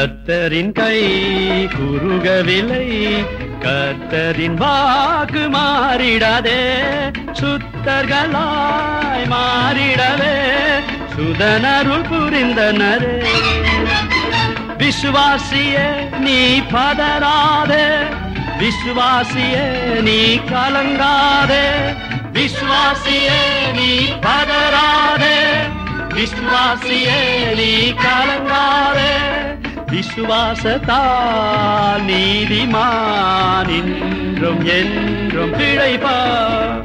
கத்தரின் கை குறுகவில்லை கத்தரின் வாக்கு மாறிடாதே சுத்தர்களாய் மாறிடவே சுதனருள் புரிந்தனரே விசுவாசியே நீ பதறாதே விசுவாசியே நீ கலங்காதே விசுவாசியே நீ பதறாதே விசுவாசியே நீ கலங்காதே விசுவாசத்தால் நீதிமான் இன்றும் என்றும் பிழைப்பார்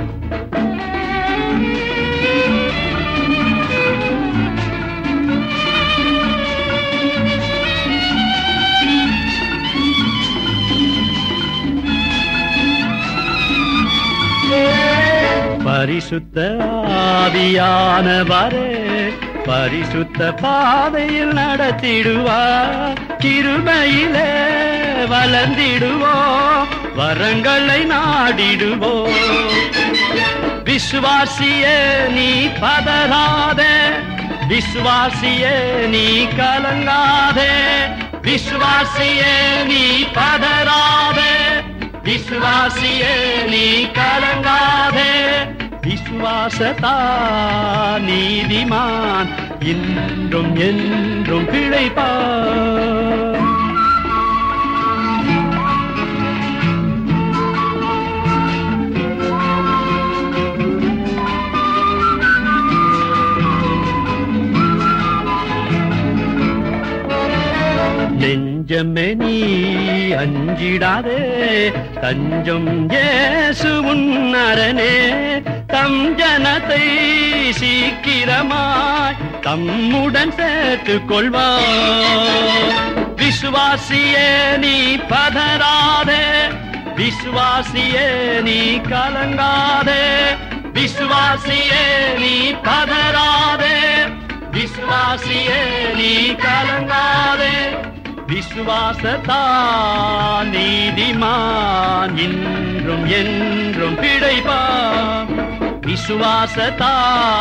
பரிசுத்த ஆவியானவரே பரிசுத்த பாதையில் நடத்திடுவார் கிருபையிலே வளர்ந்திடுவோம் வரங்களை நாடிடுவோம் விசுவாசியே நீ பதறாதே விசுவாசியே நீ கலங்காதே விசுவாசியே நீ பதறாதே விசுவாசியே நீ கலங்காதே விசுவாசத்தா நீதிமான் இன்றும் என்றும் பிழைப்பார் நெஞ்சமே நீ அஞ்சிடாதே தஞ்சம் ஏசு உன்னரனே தம் ஜனத்தை சீக்கிரமாய் தம்முடன் சேர்த்துக் கொள்வார் விசுவாசியே நீ பதறாதே விசுவாசியே நீ கலங்காதே விசுவாசியே நீ பதறாதே விசுவாசியே நீ கலங்காதே விசுவாசத்தா நீதிமான் இன்றும் என்றும் பிழைப்பான் விசுவாசத்தா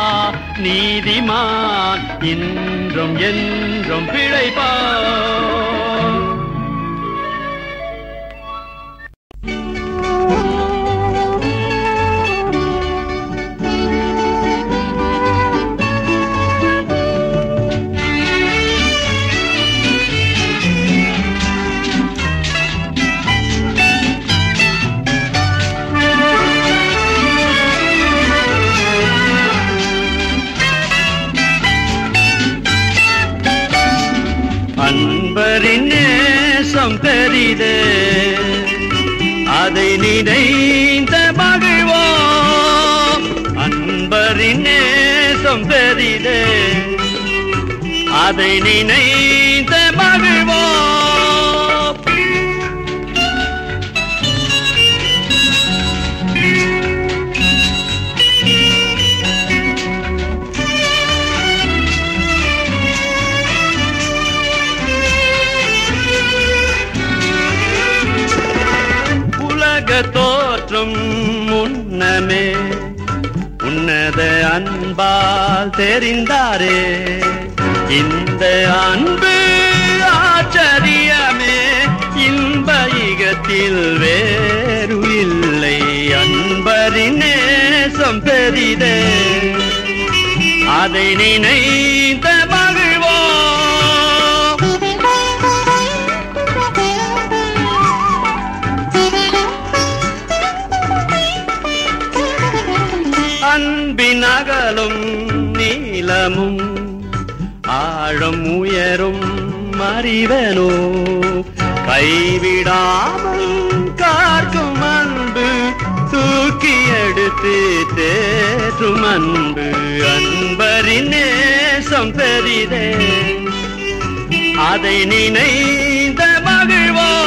நீதிமான் இன்றும் என்றும் பிழைப்பான் அன்பரின் நேசம் பெரிதே அதை நினைந்த மகிழ்வோம் அன்பரின் நேசம் பெரிதே அதை நினைந்த மகிழ்வோம் உலக தோற்றம் முன்னமே உன்னத அன்பால் தெரிந்தாரே இந்த அன்பு ஆச்சரியமே இன்ப யுகத்தில் வேறு இல்லை அன்பரின் நேசம் பெரிதே அதை நினைந்த மகிழ்வோம் அன்பின் அகலும் நீளமும் ஆழம் உயரும் அறிவனோ கைவிடாமல் காக்கும் அன்பு தூக்கி எடுத்து தேற்றும் அன்பு அன்பரின் நேசம் பெரிதே அதை நினைந்த மகிழ்வோம்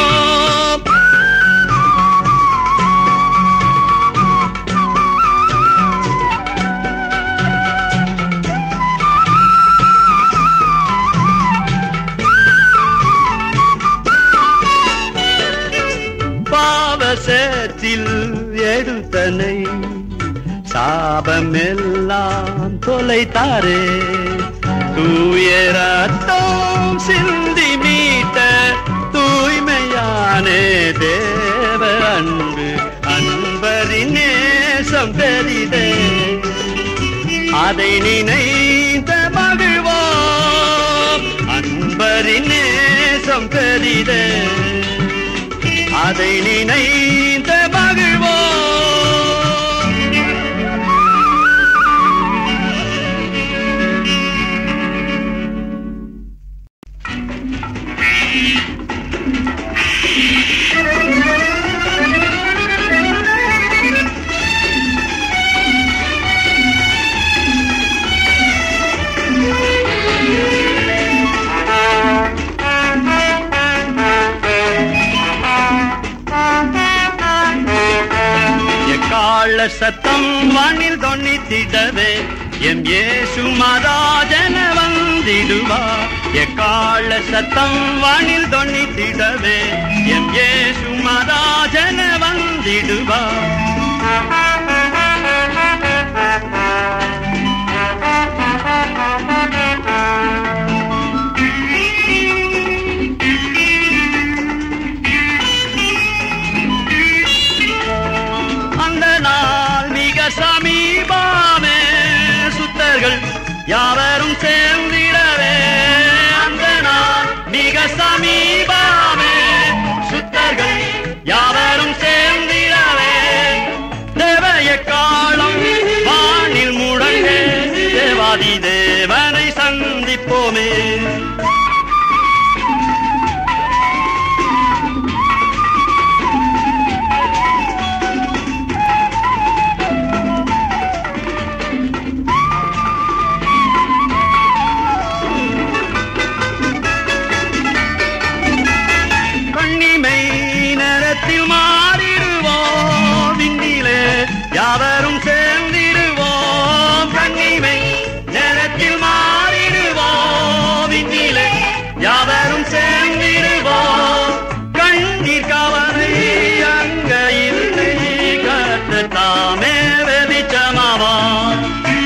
பாவசத்தில் எடுத்தனை சாபமெல்லாம் தொலைத்தாரே தூய ரத்தம் சிந்தி மீ நினைந்த மகிழ்வோம் அன்பரின் நேசம் பெரிதே அதை நினைந்த மகிழ்வோம் எக்கால சத்தம் வானில் தொன்னித்திடவே எம் ஏசு மதாஜன வந்திடுவா எக்கால சத்தம் வானில் தொன்னித்திடவே எம் ஏசு மதாஜன வந்திடுவா அந்த நாள் மிக சமீபமே சுத்தர்கள் யாவரும் சேர்ந்திடவே அந்த நாள் மிக சமீபமே சுத்தர்கள் யாவரும் சேர்ந்திடவே தேவைய காலம் வானில் முழங்க தேவாதி தேவனை சந்திப்போமே கண்ணிமை நேரத்தில் மாறிடுவோம் விண்ணிலே யாவரும் சேர்ந்திடுவோம் கண்ணிமை நேரத்தில் மாறிடுவோம் விண்ணிலே யாவரும் சேர்ந்திடுவோம் கண்ணீர் கவலை அங்க இல்லை கற்று தாமே வெளிச்சமாவான்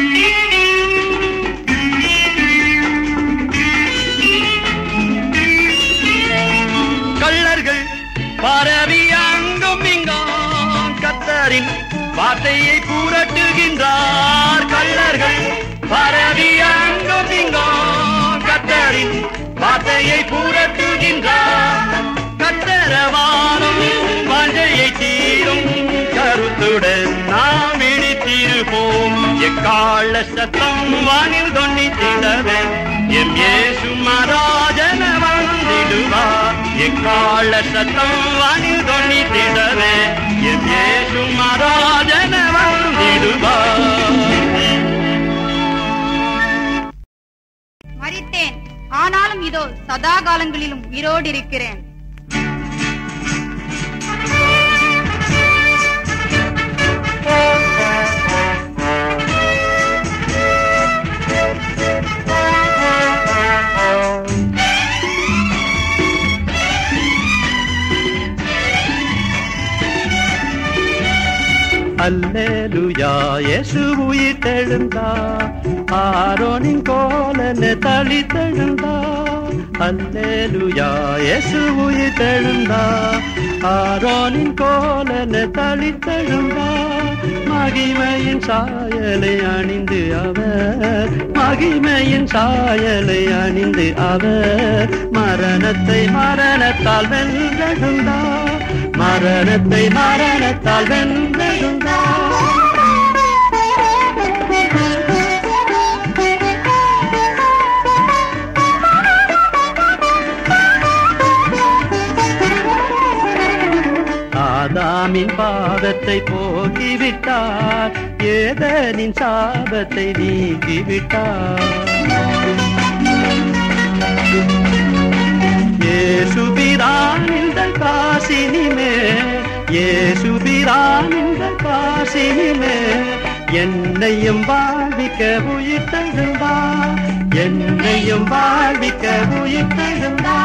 கள்ளர்கள் பரவி அங்கும் இங்கும் கத்தரின் வார்த்தையை கூறட்டுகின்றார் கள்ளர்கள் பரவி அங்கும் இங்கும் கத்தரின் வார்த்தையை கூறட்டுகின்றார் கத்தரவானம் வாஞ்சையை தீரும் கருத்துடன் நாம் இடித்திருப்போம் எக்கால சத்தம் வானில் தொன்னித்திடவே எம் ஏசு மராஜன வந்திடுவா எக்கால சத்தம் வானில் தொன்னித்திடவே எம் ஏசு மராஜன வந்திடுவா மரித்தேன் ஆனாலும் இதோ சதா காலங்களிலும் உயிரோடு இருக்கிறேன் அல்லேலுயா இயேசு உயிர்த்தெழுந்தா ஆரோனின் கோலன தளித்தெழுந்தா அல்லேலுயா இயேசு உயிர்த்தெழுந்தா ஆரோனின் கோலன தளித்தெழுந்தா மகிமையின் சாயலை அணிந்து அவர் மகிமையின் சாயலை அணிந்து அவர் மரணத்தை மரணத்தால் வென்றெழுந்தார் மரணத்தை மரணத்தால் வென்றெழுந்தார் ஆதாமின் பாதத்தை போக்கிவிட்டார் ஏதனின் சாபத்தை நீக்கிவிட்டார் ஏசுபிரானிந்த காசினிமே ஏசுபிரானிந்த காசினிமே என்னையும் வாழ்விக்க உயிர்த்தெழுந்தா என்னையும் வாழ்விக்க உயிர்த்தெழுந்தா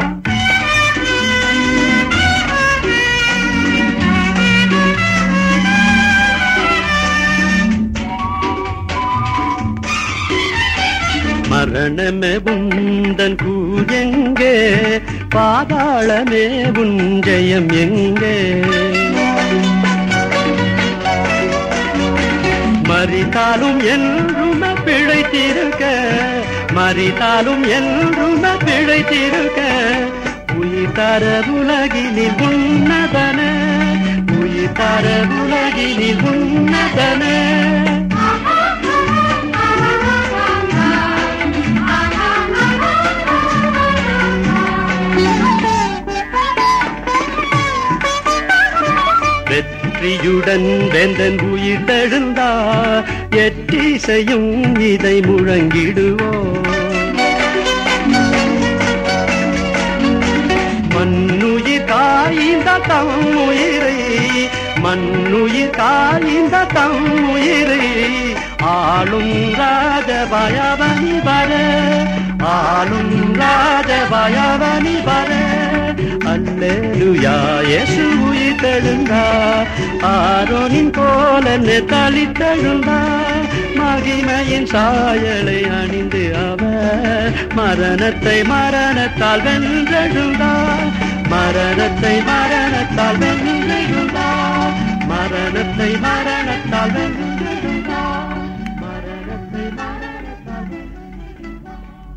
மரணமே உந்தன் கூயெங்கே பாதாளமே உன் ஜெயம் எங்கே மறித்தாலும் என்றும் நிலைத்திருக்க மறித்தாலும் என்றும் பிழைத்திருக்க உயிர் தர உலகினில் உன்னதன உயிர் தர உலகினில் உன்னதன வெற்றியுடன் வெந்தன் உயிர் தழுந்தா எட்டிசையும் இதை முழங்கிடுவோம் மண்ணுயிர் காய்ந்த தம் உயிரை மண்ணுயிர் காய்ந்த தம் உயிரை ஆளும் ராஜபயவனி வர ஆளும் ராஜபயவனி வர அல்லேலுயா இயேசு உயிர் தெழுந்தா ஆரோனின் போலன்னு தளித்தெழுந்தா மகிமையின் சாயலை அணிந்து அவர் மரணத்தை மரணத்தால் வென்றெழுந்தா மரணத்தை மரணத்தால் வென்றெழுந்தா மரணத்தை மரணத்தால் வென்றெழுந்தா மரணத்தை மரணத்தால் வென்றெழுந்தா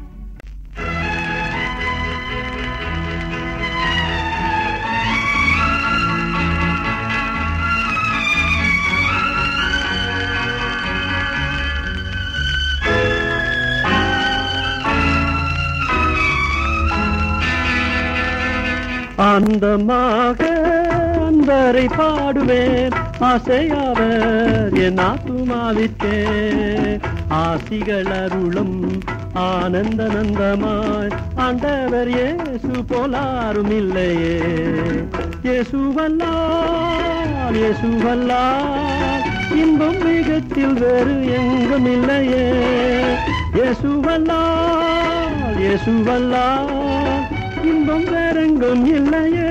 அந்தமாக அந்தரை பாடுவேன் ஆசையாவர் என் ஆத்துமாவிற்கே ஆசிகள் அருளும் ஆனந்த நந்தமாய் ஆண்டவர் இயேசு போலாரும் இல்லையே இயேசுவல்லால் இயேசுவல்லால் இன்பம் மிகத்தில் வேறு எங்கும் இல்லையே இயேசுவல்லால் இயேசுவல்லால் இன்பம் வேறெங்கும் இல்லையே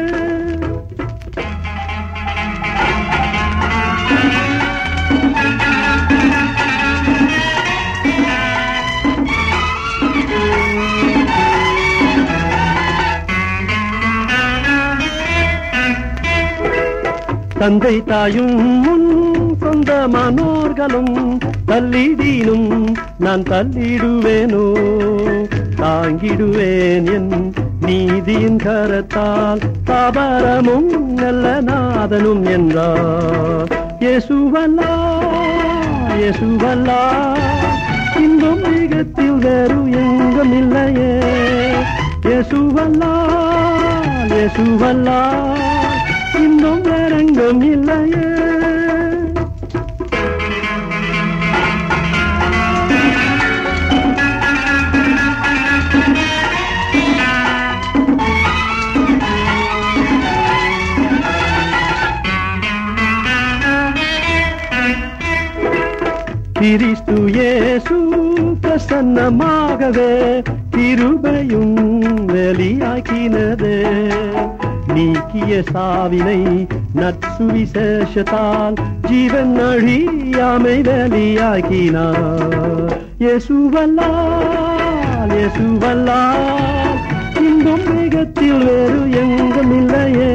தந்தை தாயும் முன் சொந்த மனோர்களும் தள்ளிடீனும் நான் தள்ளிடுவேனோ தாங்கிடுவேன் என் நீதியின் கரத்தால் பாபரமும் நல்ல நாதனும் என்றார் இயேசுவல்லா இயேசுவல்லா இன்பம் மிகத்தில் வேறு எங்கும் இல்லையே இயேசுவல்லா இயேசுவல்லா இன்னும் வேறெங்கும் இல்லையே கிறிஸ்து இயேசு பிரசன்னமாகவே கிருபையும் வெளியாக்கினதே நீக்கிய சாவினை நற்சுவிசேஷத்தால் ஜீவன் அழியாமை வெளியாக்கினார் இயேசுவல்லால் இயேசுவல்லால் இன்பம் மிகத்தில் வேறு எங்கும் இல்லையே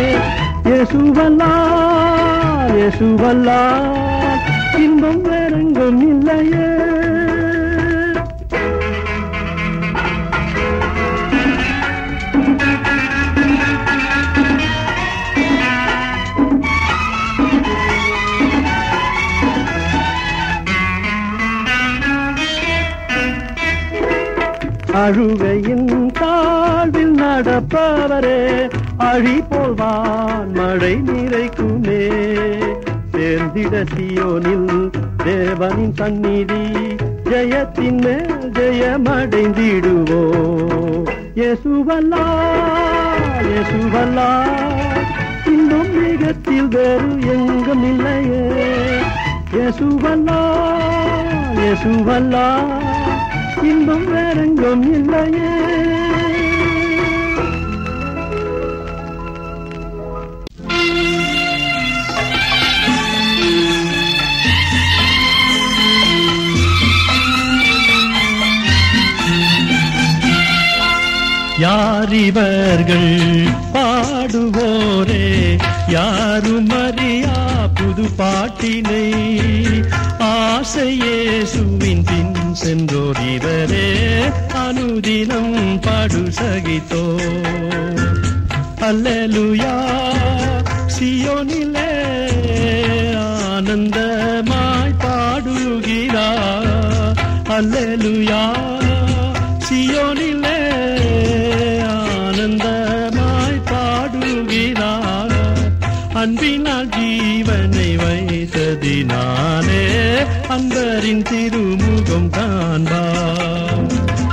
இயேசுவல்லால் இயேசுவல்லால் இன்பம் வேறெங்கும் இல்லையே அழுகையின் தாழ்வில் நடப்பவரே அழி போல்வான் மழை நிறைக்குமே சேர்ந்திட சியோனில் தேவனின் சந்நிதி ஜெயத்தின் மேல் ஜெயமடைந்திடுவோ இயேசுவல்லா இயேசுவல்லா இன்னும் மிகத்தில் வேறு எங்கும் இல்லையே இயேசுவல்லா இயேசுவல்லா இன்பம் வேறெங்கும் இல்லையே யார் இவர்கள் பாடுவோரே யாரும் அறியா புது புது பாட்டினை ஆசையேசுவின் பின் சென்றோர் இவரே அனுதினம் பாடு சகித்தோ அல்லேலூயா சியோனிலே ஆனந்தமாய் பாடுகிறார் அல்லேலூயா சியோனிலே ஆனந்தமாய் பாடுகிறார் அன்பினால் ஜீவனை வைத்ததினாலே அன்பரின் திருமுகம் காண்பார்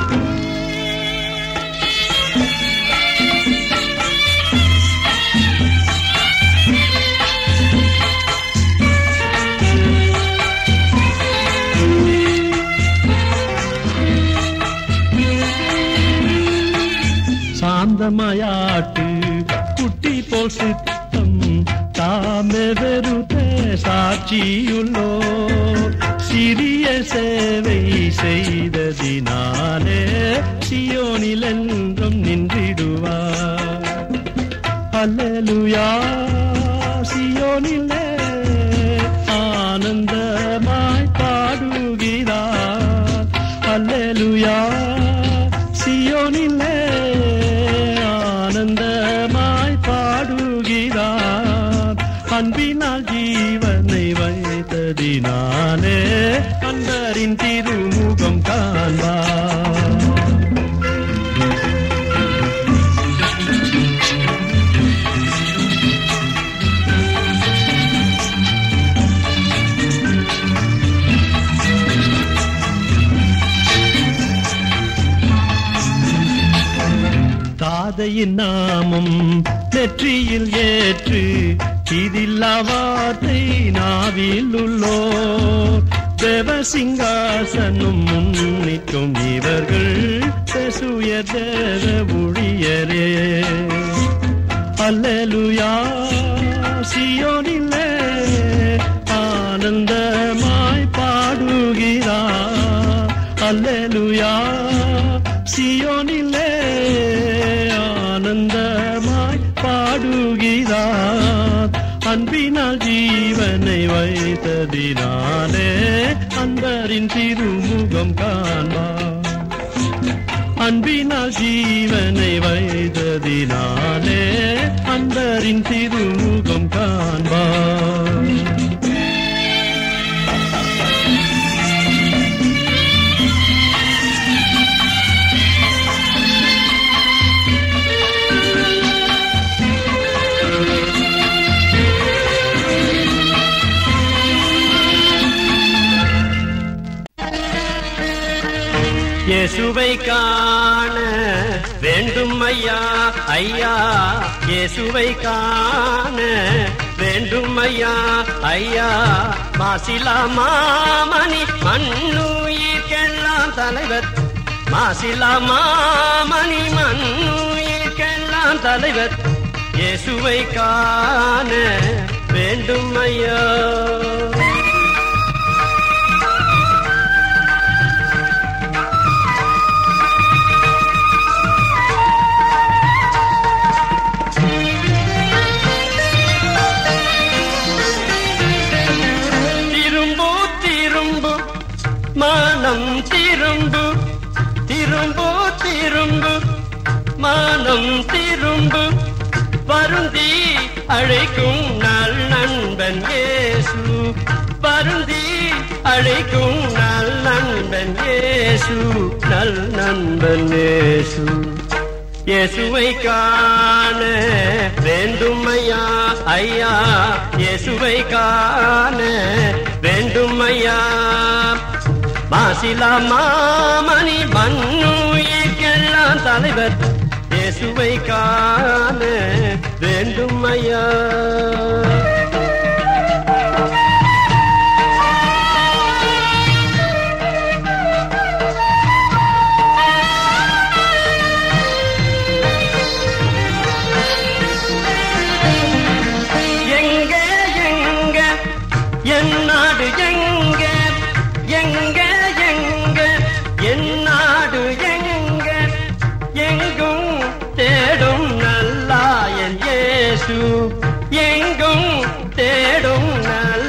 சாந்தமயாட்டு குட்டி போல் சித்தம் தாமே வெறுத்த சாட்சியுள்ளோ சிறிய சேவை செய்ததினாலே சியோனில் என்றும் நின்றிடுவார் அல்லேலூயா சியோனிலே ஆனந்தமாய் பாடுகிறார் அல்லேலூயா சியோனிலே ஆனந்தமாய் பாடுகிறார் அன்பினால் ஜீவனை வைத்ததினாலே அன்பரின் திருமுகம் காண்பார் தாதையின் நாமம் நெற்றியில் ஏற்று இதில்லா வார்த்தை நாவில் உள்ளோ தேவசிங்காசனும் முன்னிற்கும் இவர்கள் பெசுய தேவ ஊழியரே அல்லேலூயா சியோனிலே ஆனந்தமாய் பாடுகிறார் அல்லேலூயா சியோனிலே ஆனந்தமாய் பாடுகிறார் அன்பினால் ஜீவனை வைத்ததினாலே அன்பரின் திருமுகம் காண்பார் அன்பினால் ஜீவனை வைத்ததினாலே அன்பரின் திருமுகம் காண்பார் இயேசுவை காண வேண்டும் ஐயா ஐயா இயேசுவை காண வேண்டும் ஐயா ஐயா மாசிலா மாமணி மண்ணுயிர்க்கெல்லாம் தலைவர் மாசிலா மாமணி மண்ணுயிர்க்கெல்லாம் தலைவர் இயேசுவை காண வேண்டும் ஐயா திரும்பு திரும்பு மானம் திரும்பு திரும்பு திரும்பு மானம் திரும்பு வருந்தி அழைக்கும் நல் நண்பன் இயேசு வருந்தி அழைக்கும் நல் நண்பன் இயேசு நல் நண்பன் இயேசு இயேசுவை காண வேண்டும் ஐயா ஐயா இயேசுவை காண வேண்டும் ஐயா மாசிலா மாமணி மண்ணுயிர்க்கெல்லாம் தலைவர் இயேசுவை காண வேண்டும் ஐயா எங்க எங்க என் நாடு எங்க எங்க எங்க என் நாடு எங்க எங்கும் தேடும் நல்லாயன் இயேசு எங்கும் தேடும் நல்ல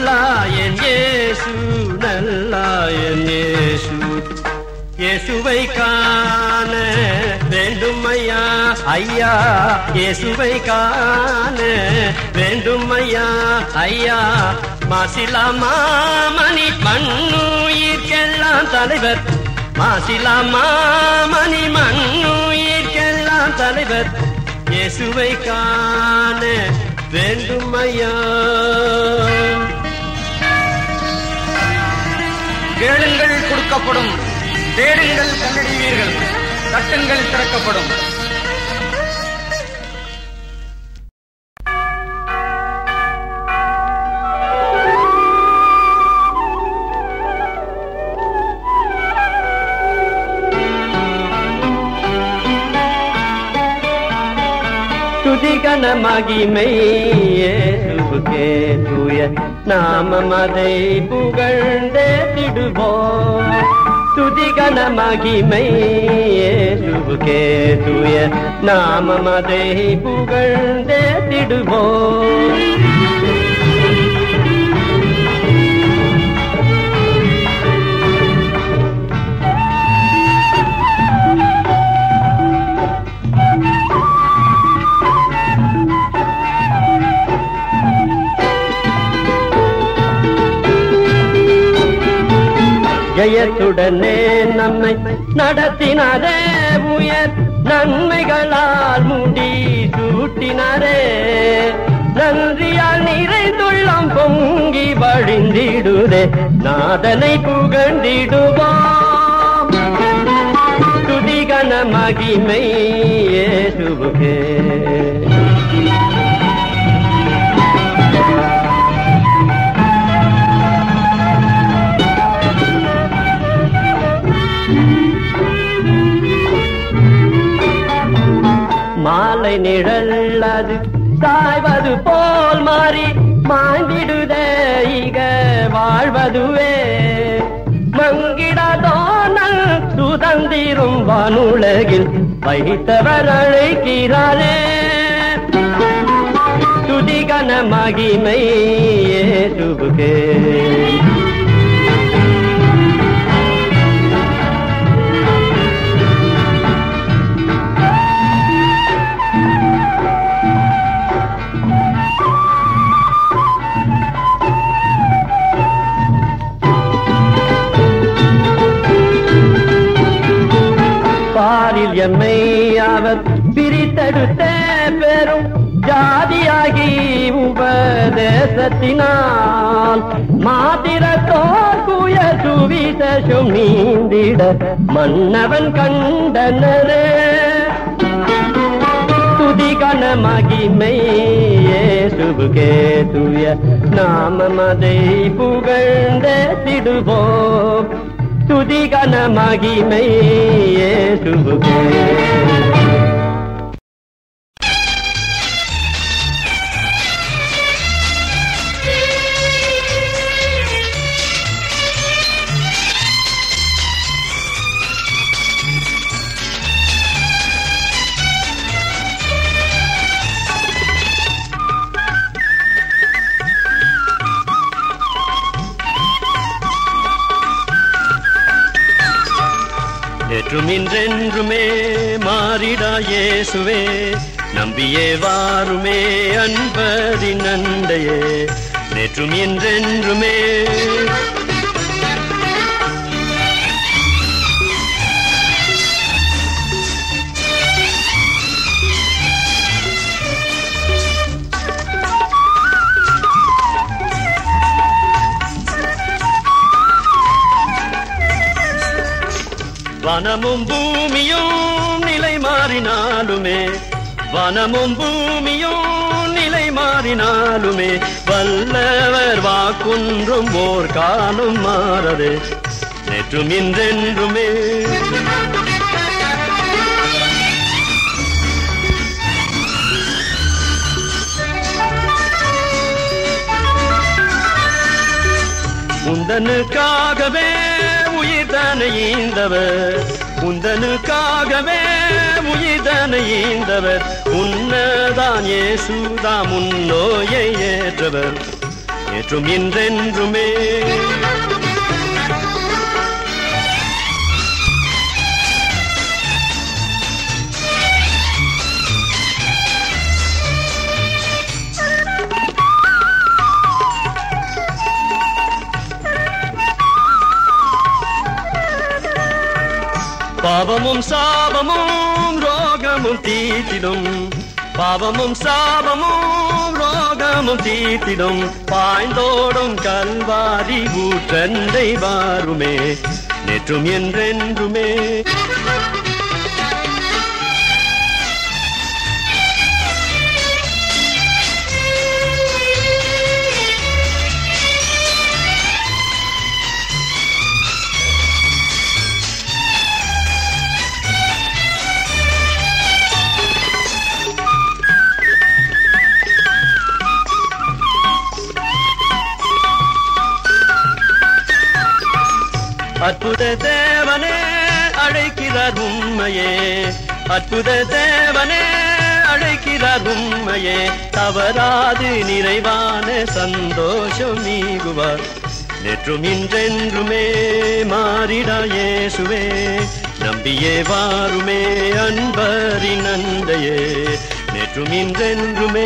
இயேசுவை காண வேண்டும் ஐயா ஐயா இயேசுவை காண வேண்டும் ஐயா ஐயா மாசிலா மாமணி மண்ணுயிர்க்கெல்லாம் தலைவர் மாசிலா மாமணி மண்ணுயிர்க்கெல்லாம் தலைவர் இயேசுவை காண வேண்டும் ஐயா கேளுங்கள் கொடுக்கப்படும் தேடுங்கள் கண்டறிவீர்கள் தட்டுங்கள் திறக்கப்படும் துதிகன மகிமை இயேசுவுக்கே தூய நாமம் அதை புகழ்ந்தே திடுவோம் துதிகன மகிமை இயேசுவுக்கே தூய நாமம் அதை புகழ்ந்தே திடுவோம் ஜெயத்துடனே நம்மை நடத்தினாரே உயர் நன்மைகளால் முடி சூட்டினாரே நன்றியால் நிறைந்துள்ளம் பொங்கி வழிந்திடுதே நாதனை புகழ்ந்திடுவோம் துதிகன மகிமை இயேசுவுக்கே மாலை நிழல் அது சாய்வது போல் மாறி மாண்டிடுதே இக வாழ்வதுவே மங்கிடதோனல் சுதந்திரும் வானுலகில் வைத்தவர் அழைக்கிறாரே துதிகன மகிமை இயேசுவுக்கே பாரில் எம்மை அவர் பிரித்தெடுத்த பெரும் ஜாதியாகி உபதேசத்தினால் மாதிரத்தோர் குய சுவிசேஷம் நீந்திட மன்னவன் கண்டனரே துதிகன மகிமை இயேசுவுக்கே தூய நாமமதை புகழ்ந்த திடுவோம் துதிகன மகிமை இயேசுவுக்கே நேற்றும் இன்றென்றுமே மாறிடா இயேசுவே நம்பியே வாருமே அன்பரின் அண்டையே நேற்றும் என்றென்றுமே வனமும் பூமியும் நிலை மாறினாலுமே வனமும் பூமியும் நிலை மாறினாலுமே வல்லவர் வாக்குன்றும் ஓர் காலம் மாறதே நேற்றும் இன்றென்றுமே உந்தனுக்காகவே உயிர்தனை ஈந்தவர் உந்தனுக்காகவே உயிர்தனை ஈந்தவர் உன்னதான் இயேசுதாம் உன்னோயை ஏற்றவர் ஏற்றும் இன்றென்றுமே பாவமும் சாபமும் ரோகமும் தீட்டிடும் பாவமும் சாபமும் ரோகமும் தீட்டிடும் பாய்ந்தோடும் கல்வாரி ஊற்றந்தை வாருமே நேற்றும் என்றென்றுமே அற்புத தேவனே அழைக்கிறார் உண்மையே அற்புத தேவனே அழைக்கிறார் உண்மையே தவறாது நிறைவான சந்தோஷம் நீங்குவார் நேற்றும் இன்றென்றுமே மாறிடா இயேசுவே நம்பியே வாருமே அன்பரின் நந்தையே நேற்றும் இன்றென்றுமே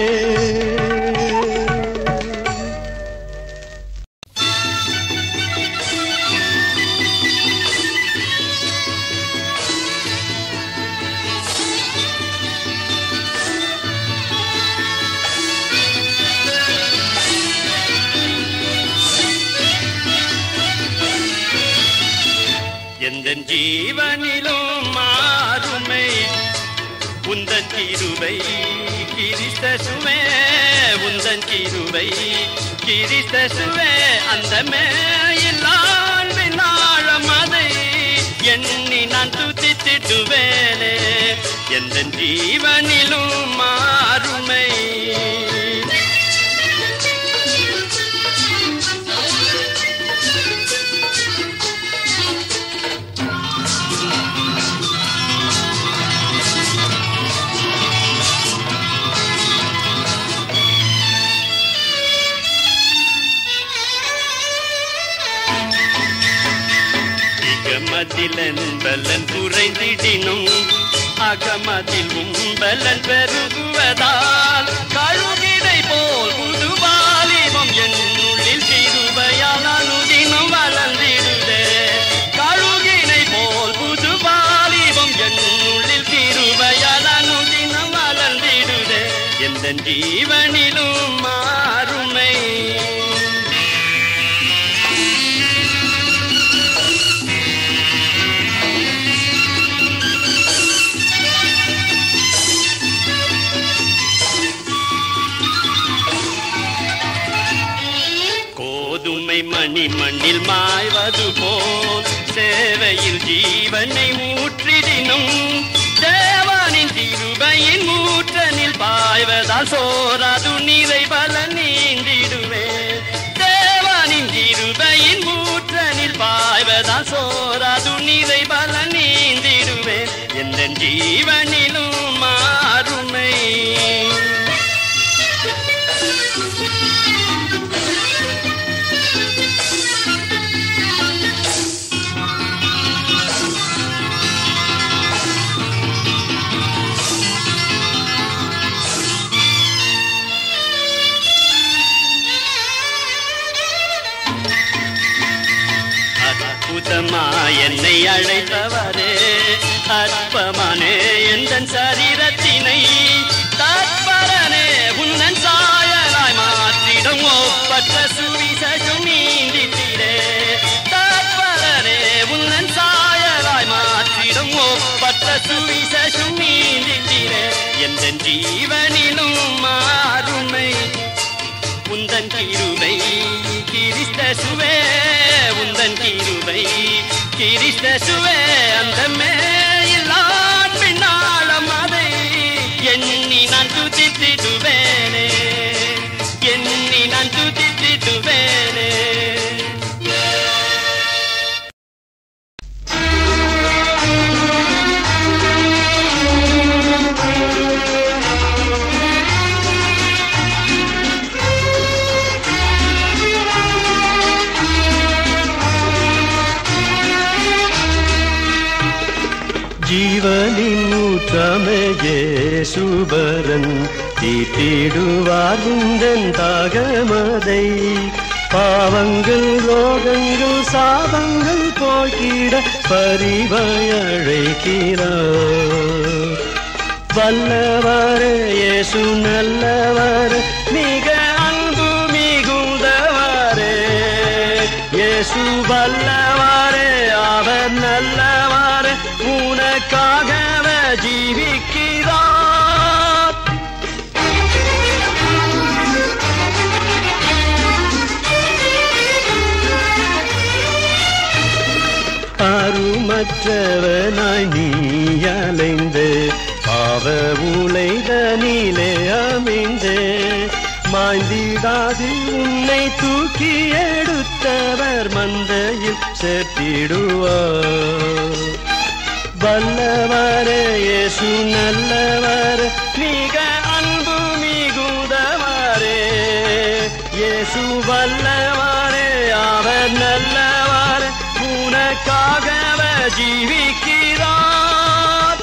எந்த ஜீவனிலும் மாறுமை உந்தன் கிருபை கிரிஸ்தசுவே உந்தன் கிருபை கிரிஸ்தசுவே அந்த மேயில்லான் விநாளம் அதை எண்ணி நான் துதித்திடுவேனே எந்த ஜீவனிலும் மாறுமை இகமதில் என்பலன் குறைந்திடினும் அகமதில் உம்பலன் பெருகுவதால் கழுகிடை போல் புதுவாலிபம் என்னுள்ளில் திருவையால் அனுதினம் வளர்ந்திடுதே கழுகினை போல் புதுவாலிபம் என்னுள்ளில் திருவையால் அனுதினம் வளர்ந்திடுதே எந்த ஜீவனிலும் மாறுமை கோதுமை மணி மண்ணில் மாய்வது போல் சேவையில் ஜீவனை ஊற்றிடினும் தேவானின் திருபையின் மூற்றனில் பாய்வதால் சோராது நிறை பல நீந்திடுவே தேவானின் திருபையின் மூற்றனில் பாய்வதால் சோராது நிறை பல நீந்திடுவே எந்த ஜீவனிலும் மாறுமை அற்புதமா என்னை அழைத்தவரே அற்பமானே எந்தன் சரீரத்தினை தற்பரனே உன்னன் சாயலாய் மாற்றிடும் ஒப்பற்ற சுவிசேஷம் நீந்தித்திரே தற்பரனே உன்னன் சாயலாய் மாற்றிடும் ஒப்பற்ற சுவிசேஷம் நீந்தித்திரே எந்தன் ஜீவனிலும் மாறுமை உந்தன் கிருபை கிரிஸ்தசுவே உந்தன் கிருபை கிரிஸ்தசுவே அந்த மேயில்லான் பின்னாளம் அதை எண்ணி நான் துதித்திடுவேனே எண்ணி நான் துதித்திடுவேனே ஜீவனின் ஊற்றமையே சுபரன் தீட்டிடுவார் உந்தன் தாகமதை பாவங்கள் ரோகங்கள் சாபங்கள் போக்கிட பரிவாய் அழைக்கிறார் வல்லவர் இயேசு நல்லவர் மிக அன்பு மிகுந்தவரே இயேசு வல்லவரே அவர் நல்லவர் உனக்காகவே ஜீவிக்கிறார் அருமற்றவனாய் நீ அலைந்து பாவ உலைதனிலே அமைந்து மாய்ந்திடாது உன்னை தூக்கி எடுத்தவர் மந்தையில் சேர்த்திடுவார் வல்லவரே இயேசு நல்லவர் மிக அன்பு மிகுந்தவரே இயேசு வல்லவரே அவர் நல்லவர் உனக்காகவே ஜீவிக்கிறார்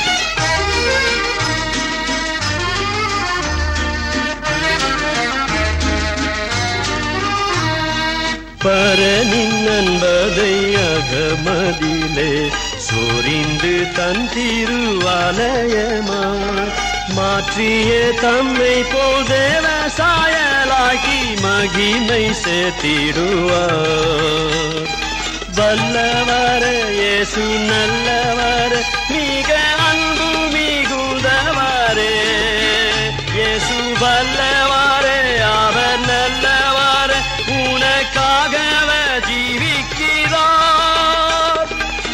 பரனின் நண்பதை அகமதிலே சொரிந்து தன் திருவாலயமா மாற்றிய தம்மை போல் தேவசாயலாக்கி மகிமை சேர்த்திடுவார் வல்லவர் இயேசு நல்லவர் மிக அன்பு மிகுந்தவரே இயேசு வல்லவரே அவர் நல்லவர் உனக்காகவே ஜீவிக்கிறார்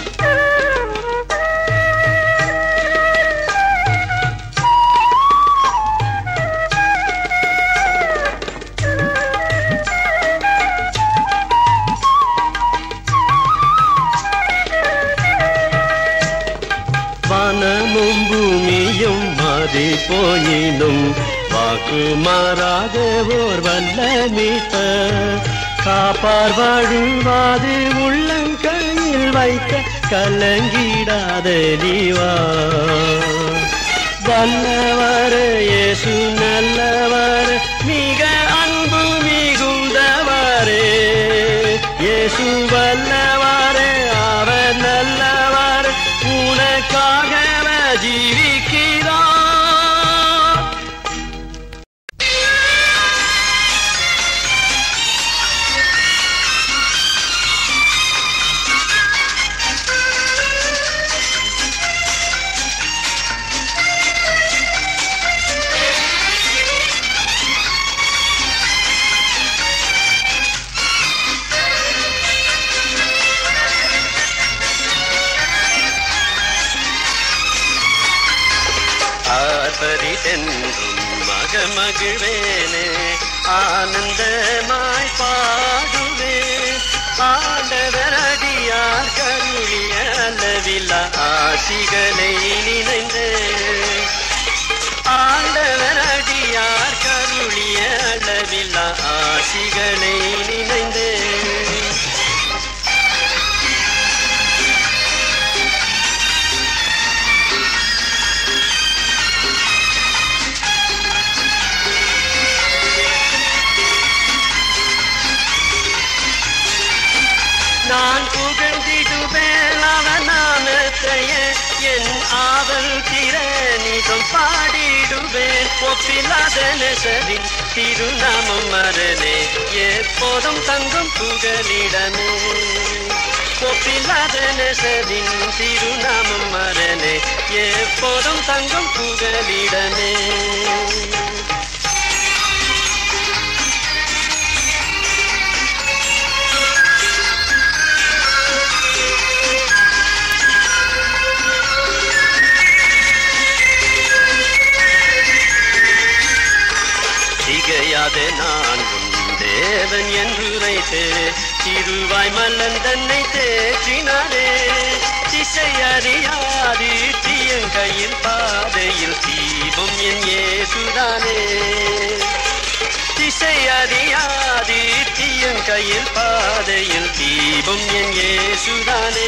வானமும் பூமியும் மாறி போயினும் வாக்கு மாறாத ஓர் வல்ல மீட்ட காப்பார் வாழுவாது உள்ளங்கையில் வைத்த கலங்கிடாத நீவா வல்லவர் இயேசு நல்லவர் மிக அன்பு மிகுந்தவரே இயேசு வல்லவரே அவர் நல்லவர் உனக்காகவே ஜீவிக்கிறார் ஆர்ப்பரிதென்றும் மகமகிழ்வேனே ஆனந்தமாய் பாடுவேன் ஆண்டவர் அடியார் கருளிய அளவில்லா ஆசிகளை நினைந்து ஆண்டவர் அடியார் கருளிய அளவில்லா ஆசிகளை நினைந்து நான் புகழ்ந்திடுவேன் அவன் நாமத்தையே என் ஆவல் திறனிதம் பாடிடுவேன் ஒப்பில்லாத நெசரின் திருநாமம் மரணே எப்போதும் தங்கும் புகலிடமே ஒப்பில்லாத நெசரின் திருநாமம் மரணே எப்போதும் தங்கும் புகலிடமே திகையாத நான் உன் தேவன் என்று உரைத்து திருவாய் மல்லன் தன்னை தேற்றினாரே திசை அறியாது தீயங்கையில் பாதையில் தீபம் என் ஏசுதானே திசை அறியாது தீயங்கையில் பாதையில் தீபம் என் ஏசுதானே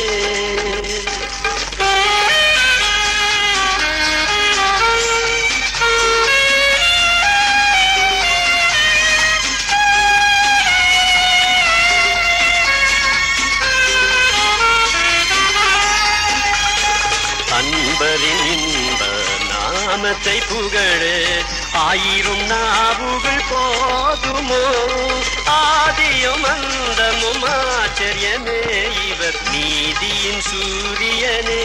புகழே ஆயிரம் நாவுகள் போதுமோ ஆதியும் அந்தமும் ஆச்சரியமே இவர் நீதியின் சூரியனே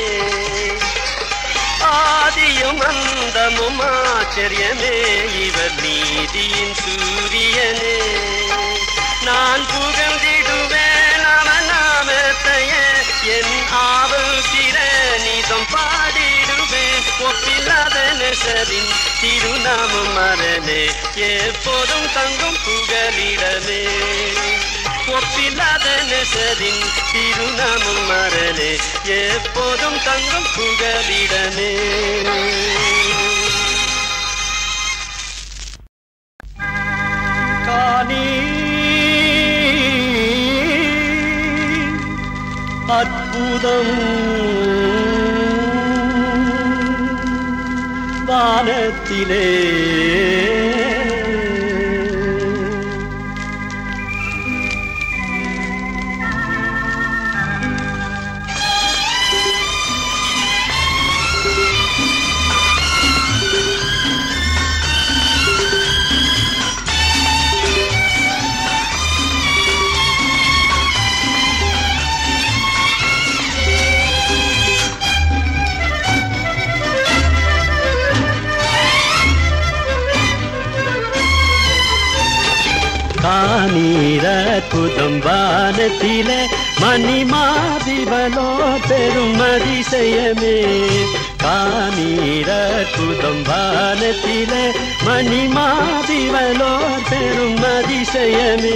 ஆதியும் அந்தமும் ஆச்சரியமே இவர் நீதியின் சூரியனே நான் புகழ்ந்திடுவேன் அவன் நாமத்தையே என் ஆவல் திற நீதம் பாடிடுவேன் ஒப்பில்லாத நெசரின் திருநாமம் மரணே எப்போதும் தங்கும் புகலிடமே ஒப்பில்லாத நெசரின் திருநாமம் மரணே எப்போதும் தங்கும் புகலிடமே காணி அற்புதம் வானத்திலே காணீர குதம்பானத்திலே மணிமாதிவலோ பெரும் அதிசயமே காணீர குதம்பானத்திலே மணிமாதிவலோ பெரும் அதிசயமே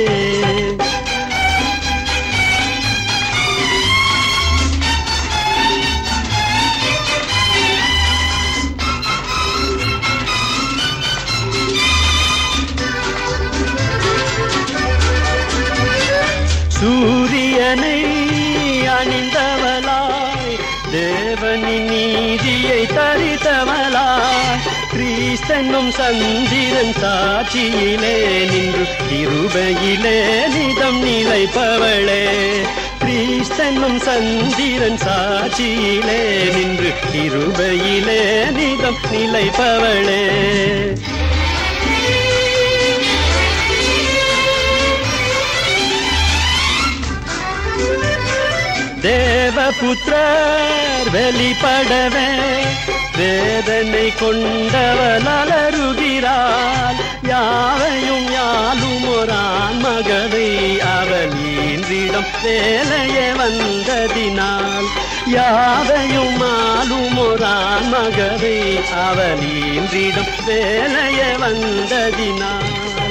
சூரியனை அணிந்தவளாய் தேவனின் நீதியை தரித்தவளாய் கிறிஸ்தனும் சந்திரன் சாட்சியிலே நின்று கிருபையிலே நிதம் நிலைப்பவளே கிறிஸ்தனும் சந்திரன் சாட்சியிலே நின்று கிருபையிலே நிதம் நிலைப்பவளே தேவபுத்திரர் வெளிப்படவே வேதனை கொண்டவள் அலறுகிறாள் யாவையும் யாலும் ஒரான் மகவை அவள் இன்றிடம் வேலையே வந்ததினால் யாவையும் ஆளும் ஒரான் மகவை அவள் இன்றிடம் வேலையே வந்ததினால்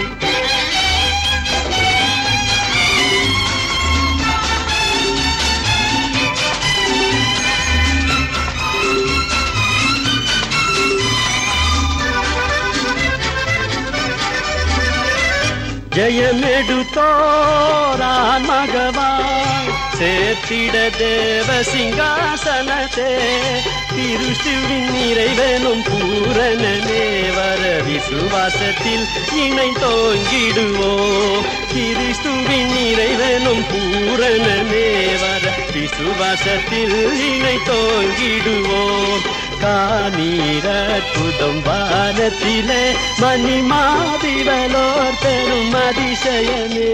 ஜெயமெடுத்தோரான் மகவாய் சேர்த்திட தேவ சிங்காசனத்தே திருஷ்டுவின் நிறைவேனும் பூரணனே வர விசுவாசத்தில் இணை தோங்கிடுவோ கிறிஸ்துவின் நிறைவேனும் பூரணனே வர விசுவாசத்தில் இணை தோங்கிடுவோம் காணீர குதம்பானத்திலே மணிமாதிவலோர் பெரும் அதிசயமே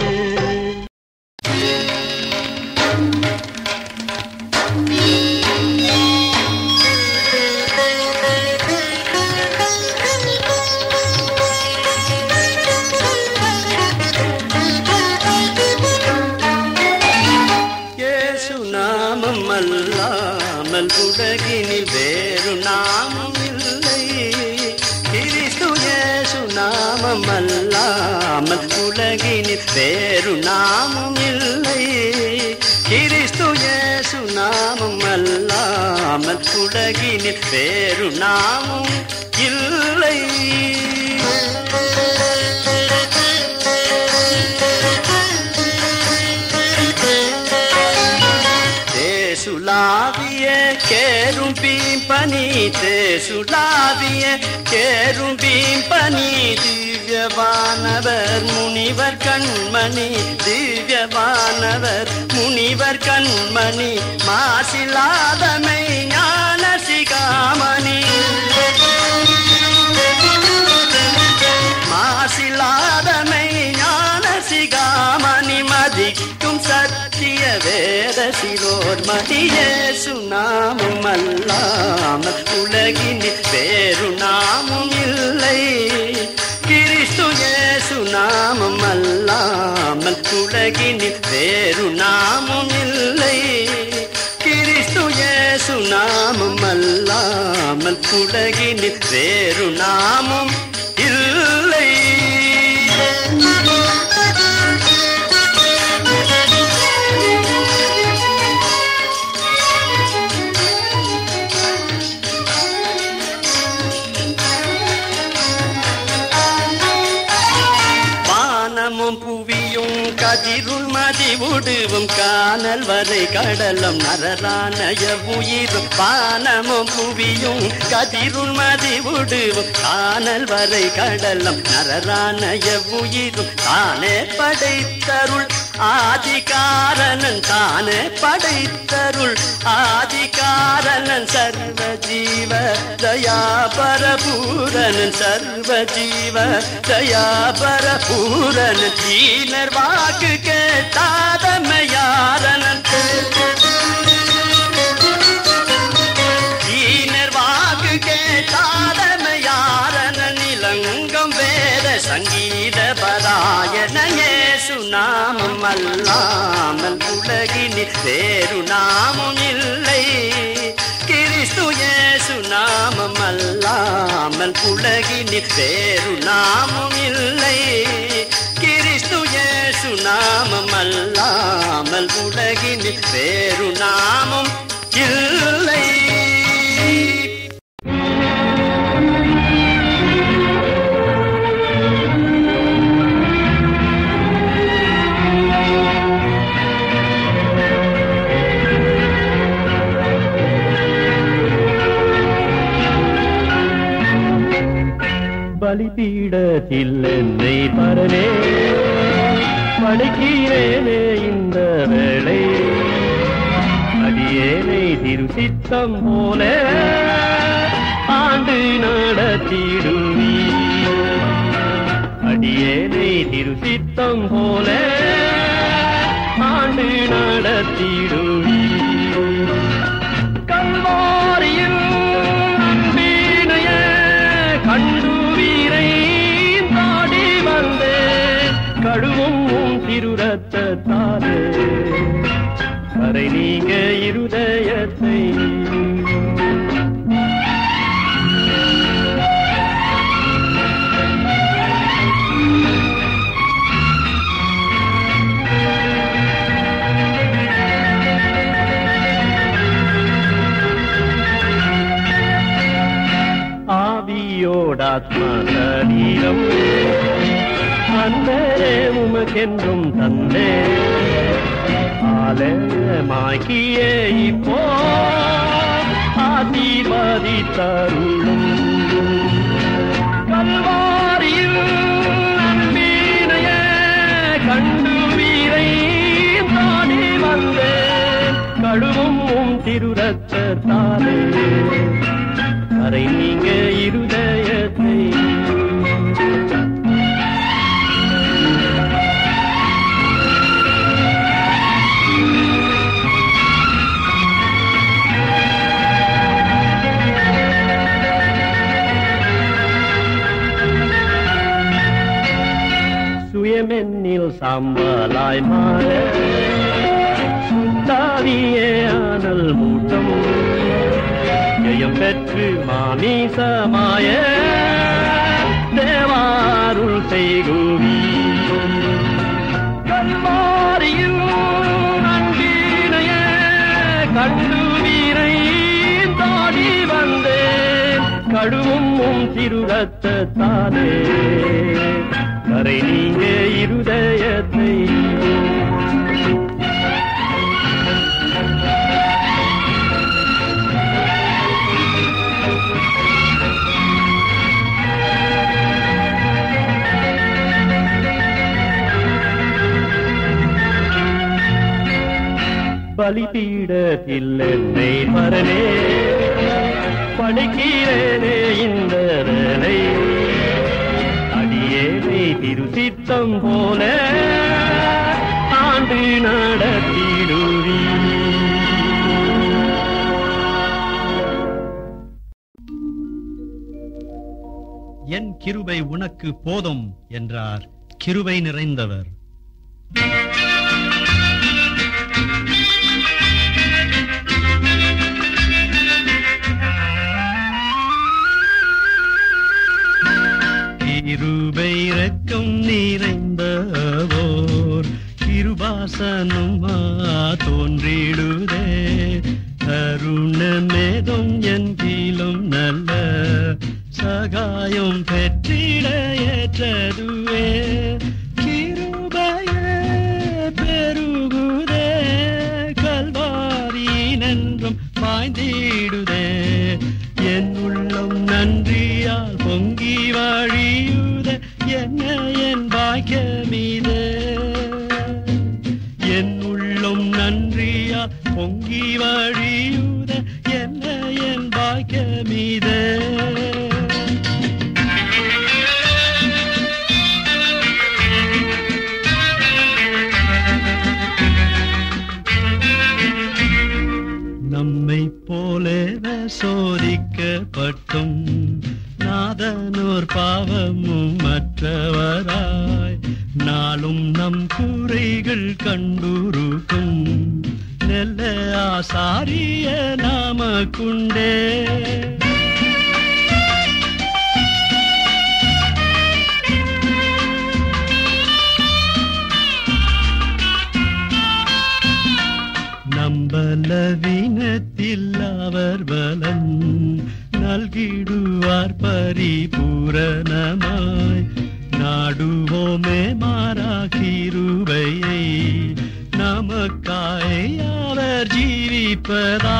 இயேசு நாமம் அல்லாமல் உலகினில் வேறு நாமம் இல்லை கிறிஸ்து இயேசு நாமம் அல்லாமல் உலகினில் வேறு நாமம் இல்லை கிறிஸ்து இயேசு நாமம் அல்லாமல் உலகினில் வேறு நாமம் இல்லை தேசுலாவிய கேரும் பீம்பனி தேசுலாவிய கேரும் பீம்பனி திவ்யவானவர் முனிவர் கண்மணி திவ்யவானவர் முனிவர் கண்மணி மாசிலாதமை ஞான சிகாமணி நாமம் அல்லாமல் உலகினில் வேறு நாமும் இல்லை கிறிஸ்து இயேசு நாமம் அல்லாமல் உலகினில் வேறு நாமும் இல்லை கிறிஸ்து இயேசு நாமம் அல்லாமல் உலகினில் வேறு நாமும் இல்லை வானமும் புவியும் கதிருள் மதிவுடுவும் காணல் வரை கடலம் நரரானய உயிரும் வானமும் புவியும் கதிருள் மதிவுடுவும் காணல் வரை கடலம் நரரானய உயிரும் தானே படைத்தருள் ஆதிகாரணன் தானே படைத்தருள் ஆதிகாரணன் சர்வ ஜீவ தயாபரபூரனன் சர்வ ஜீவ தயாபரபூரனன் ஈனர் வாக்கு கேட்டாதமையாரனன் ஈனர் வாக்கு கேட்டாதமையாரன நிலங்கம் வேத சங்கீத பராயண இயேசு நாமம் அல்லாமல் உலகினில் வேறு நாமும் இல்லை கிறிஸ்து இயேசு நாமம் அல்லாமல் உலகினில் வேறு நாமும் இல்லை கிறிஸ்து இயேசு நாமம் அல்லாமல் உலகினில் வேறு நாமும் இல்லை பலிபீடத்தில் என்னை பரவே படைக்கிறேனே இந்த வேளை அடியேனை திருசித்தம் போல ஆண்டு நடத்திடுவீ அடியேனை திருசித்தம் போல ஆண்டு நடத்திடுவீ கல்வாரியில் அன்பினைய கண்டுவீரை தாடி வந்தேன் கழுவும் உன் திருரத்தாலே கரை நீங்க இருதயத்தை ஆவியோடாத்ம சரீரம் அன்பரே உமக்கென்றும் தந்தே ஆலயமாக்கியே இப்போ ஆசீர்வதித்தருளும் கல்வாரியில் நம்பினைய கண்டு வீரை தாடி வந்தேன் கழுவும் உம் திருரத்தாலே கரை நீங்க இருதயத்தை சுயமென்னில் சாம்பலாய் மாற சுத்தாவியே ஆனல் மூட்டம் ஜெயம் பெற்று மாமீசமாய தேவாருள் செய்குவி கல்வாரியில் நன்றினைய கண்டு வீரை தாடி வந்தேன் கடுவும் உம் திருரத்தாலே கரை நீங்க இருதயத்தை பலிபீடத்தில் என்னை மரணே படைக்கிறேனே இந்த வேலை அடியேனை திருசித்தம் போல ஆண்டு நடத்திடுவீ என் கிருபை உனக்கு போதும் என்றார் கிருபை நிறைந்தவர் கிருபை இரக்கம் நிறைந்தவோர் கிருபாசனும் தோன்றிடுதே கருணமேதும் என் கீழும் நல்ல சகாயம் பெற்றிட ஏற்றதுவே கிருபையே பெருகுதே கல்வாரி நன்றும் பாய்ந்திடுதே என் உள்ளம் நன்றியால் பொங்கி வழியுத என்ன என் பாக்கியமீதே என் உள்ளம் நன்றியால் பொங்கி வழியுத என்ன என் பாக்கியமீதே நம்மை போலே சோதிக்கப்பட்டும் நாதனோர் பாவமும் மற்றவராய் நாளும் நம் குறைகள் கண்டுருக்கும் நெல்ல ஆசாரிய நாமக்குண்டே நம்பலவீனத்தில் அவர் பலன் நல்கிடுவார் பரிபூரணமாய் நாடுவோமே மாறாகிருபையை நமக்காய் அவர் ஜீவிப்பதா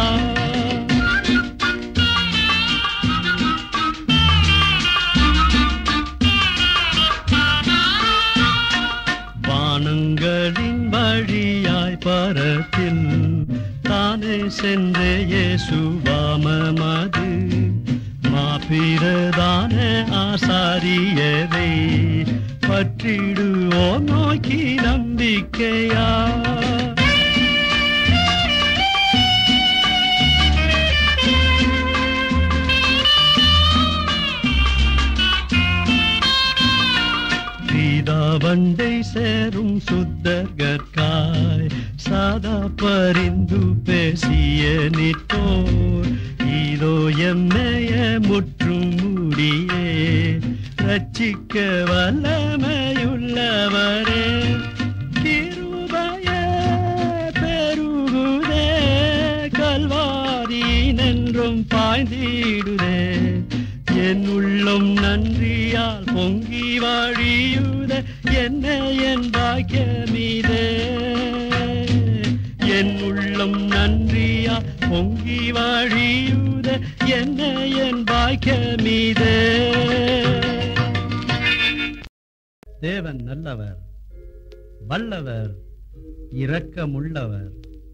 வானங்களின் வழியாய் பரத்தில் தானே சென்ற இயேசுவாமது மாபிரதான ஆசாரியரை பற்றிடுவோ நோக்கி நம்பிக்கையா பீதாவண்டை சேரும் சுத்தர்கற்காய் சாதா பரிந்து பேசிய நிற்போர் இதோ எம்மைய முற்றும் மூடியே ரட்சிக்க வல்லமையுள்ளவரே கிருபைய பெருகுதே கல்வாரி நென்றும் பாய்ந்திடுதே என் உள்ளம் நன்றியால் பொங்கி வாழியுத என்ன என் பாக்கியமீதே என் உள்ளம் நன்றியால் பொங்கி வாழியுத என்ன என் பாக்கியமீதே தேவன் நல்லவர் வல்லவர் இரக்கமுள்ளவர்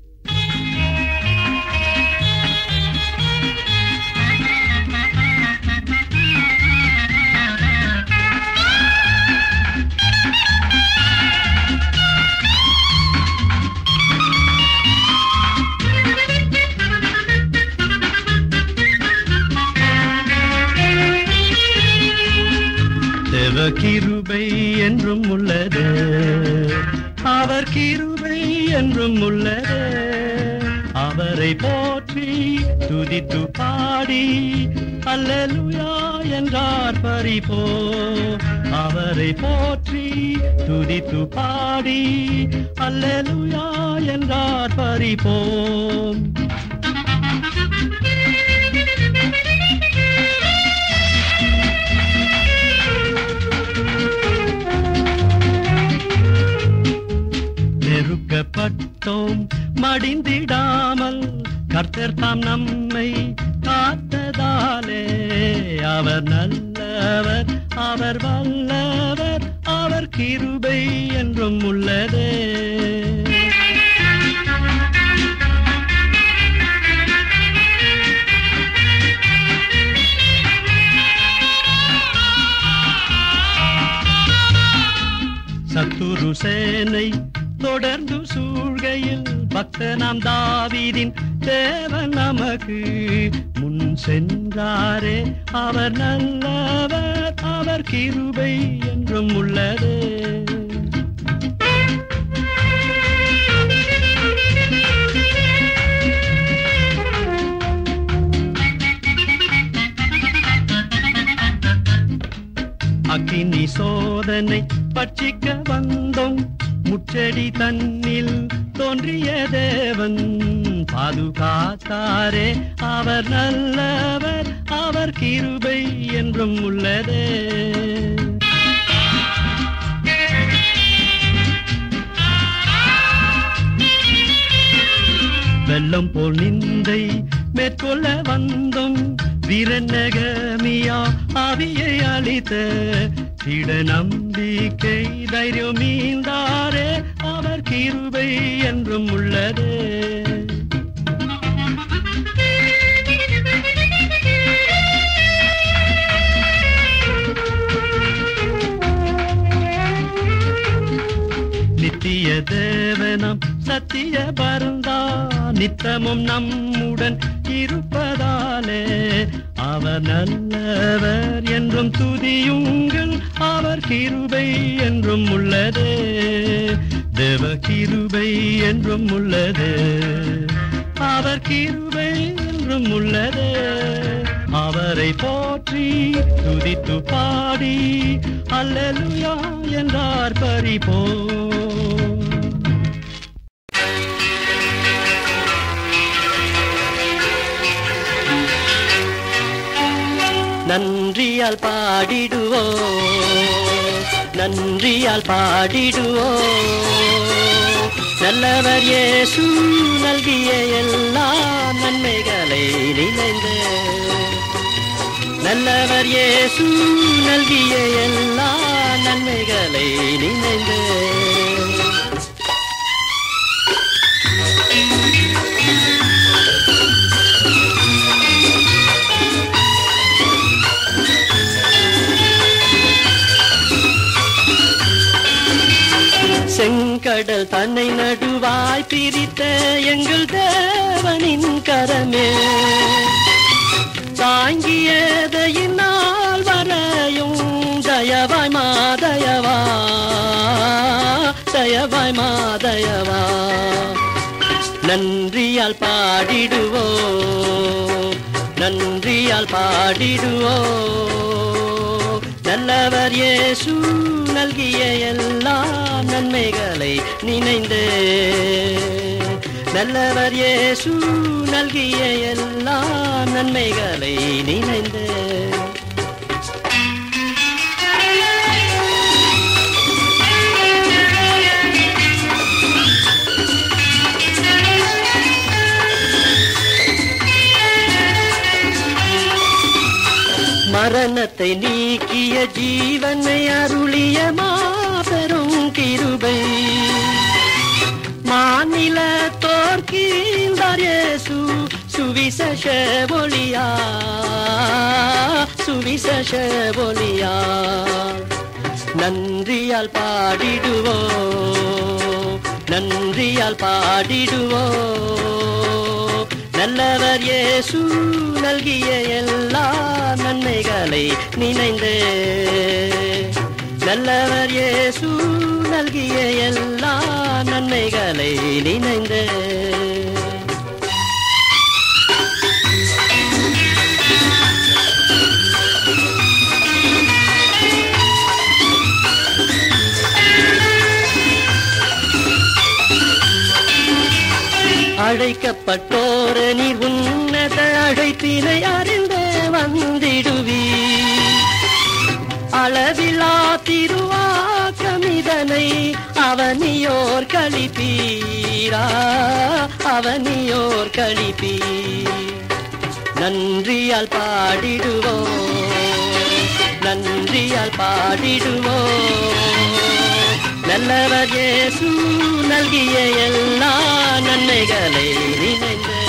தேவ கிருபை என்றும் உள்ளது அவர் கிருபை என்றும் உள்ளது அவரை போற்றி துதித்து பாடி அல்லேலூயா என்றார் பரிபோ அவரை போற்றி துதித்து பாடி அல்லேலூயா என்றார் பரிபோம் நெருக்கப்பட்டோம் மடிந்திடாமல் கர்த்தர் தாம் நம்மை காத்ததாலே அவர் நல்லவர் அவர் வல்லவர் அவர் கிருபை என்றும் உள்ளதே சத்துரு சேனை தொடர்ந்து சூழ்கையில் பக்தனாம் தாவீதின் தேவன் நமக்கு முன் சென்றாரே அவர் நல்லவர் அவர் கிருபை என்றும் உள்ளது அக்கினி சோதனை பட்சிக்க வந்தோம் முச்செடி தன்னில் தோன்றிய தேவன் பாதுகாத்தாரே அவர் நல்லவர் அவர் கிருபை என்றும் உள்ளதே வெள்ளம் போல் நிந்தை மேற்கொள்ள வந்தோம் வீரநகமியா ஆவியை அளித்த திட நம்பிக்கை தைரியம் மீந்தாரே அவர் கிருபை என்றும் உள்ளதே நித்திய தேவனம் சத்திய பரந்தா நித்தமும் நம்முடன் இருப்பதாலே அவர் நல்லவர் என்றும் துதியுங்கள் அவர் கிருபை என்றும் உள்ளதே தேவ கிருபை என்றும் உள்ளதே அவர் கிருபை என்றும் உள்ளதே அவரை போற்றி துதித்து பாடி அல்லேலூயா என்றார் பரிபோ நன்றியால் பாடிடுவோ நன்றியால் பாடிடுவோ நல்லவர் இயேசு நல்கிய எல்லா நன்மைகளை நினைந்து நல்லவர் இயேசு நல்கிய எல்லா நன்மைகளை நினைந்து செங்கடல் தன்னை நடுவாய் பிரித்த எங்கள் தேவனின் கரமே தாங்கியதையினால் வரையும் தயவாய் மாதயவா தயவாய் மாதயவா நன்றியால் பாடிடுவோ நன்றியால் பாடிடுவோ நல்லவர் இயேசு நல்கிய எல்லா நன்மைகளை நினைந்து நல்லவர் இயேசு நல்கிய எல்லா நன்மைகளை நினைந்து மரணத்தை நீக்கிய ஜீவனை அருளிய மாபெரும் கிருபை மாநில தோற்கின்றார் இயேசு சுவிசேஷ ஒளியா சுவிசேஷ ஒளியா நன்றியால் பாடிடுவோ நன்றியால் பாடிடுவோ நல்லவர் இயேசு நல்கிய எல்லா நன்மைகளை நினைந்து நல்லவர் இயேசு நல்கிய எல்லா நன்மைகளை நினைந்து அழைக்கப்பட்டோர நீர் உன்னத அழைப்பினை அறிந்து வந்திடுவி அளவிலா திருவாக்கமிதனை அவனியோர் கழிப்பீரா அவனியோர் கழிப்பீர் நன்றியால் பாடிடுவோ நன்றியால் பாடிடுவோ நல்லவர் இயேசு நல்கிய எல்லா நன்மைகளை நினைந்து